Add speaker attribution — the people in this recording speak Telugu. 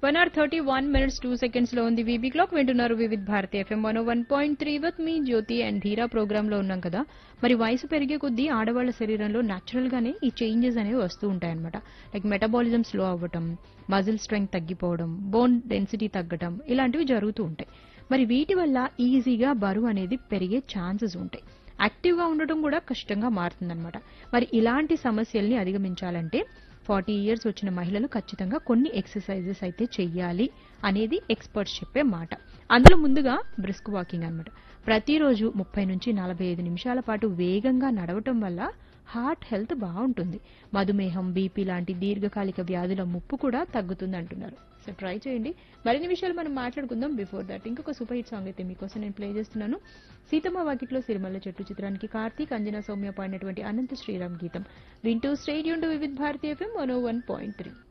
Speaker 1: one hour thirty one minutes two seconds లో ఉంది వీబీ క్లాక్ వింటున్నారు Vividh Bharati FM one one point three with me Jyothi and Dheera programme లో ఉన్నాం కదా మరి వయసు పెరిగే కొద్దీ ఆడవాళ్ళ శరీరంలో న్యాచురల్ గానే ఈ చేంజెస్ అనేవి వస్తూ ఉంటాయన్నమాట లైక్ మెటబాలిజం స్లో అవ్వటం మజిల్ స్ట్రెంగ్త్ తగ్గిపోవడం బోన్ డెన్సిటీ తగ్గటం ఇలాంటివి జరుగుతూ ఉంటాయి మరి వీటి వల్ల ఈజీగా బరువు అనేది పెరిగే ఛాన్సెస్ ఉంటాయి యాక్టివ్గా ఉండటం కూడా కష్టంగా మారుతుందన్నమాట మరి ఇలాంటి సమస్యల్ని అధిగమించాలంటే ఫార్టీ ఇయర్స్ వచ్చిన మహిళలు ఖచ్చితంగా కొన్ని ఎక్సర్సైజెస్ అయితే చెయ్యాలి అనేది ఎక్స్పర్ట్స్ చెప్పే మాట అందులో ముందుగా బ్రిస్క్ వాకింగ్ అన్నమాట ప్రతిరోజు ముప్పై నుంచి నలభై ఐదు నిమిషాల పాటు వేగంగా నడవటం వల్ల హార్ట్ హెల్త్ బాగుంటుంది మధుమేహం బీపీ లాంటి దీర్ఘకాలిక వ్యాధుల ముప్పు కూడా తగ్గుతుంది అంటున్నారు సో ట్రై చేయండి మరిన్ని విషయాలు మనం మాట్లాడుకుందాం బిఫోర్ దట్ ఇంకొక సూపర్ హిట్ సాంగ్ అయితే మీకోసం నేను ప్లే చేస్తున్నాను సీతమ్మ వాకిట్లో సిరిమల్ల చెట్టు చిత్రానికి కార్తీక్ అంజనా సౌమ్య పాడినటువంటి అనంత శ్రీరామ్ గీతం వింటూ stadium to Vividh Bharatiya FM one one point three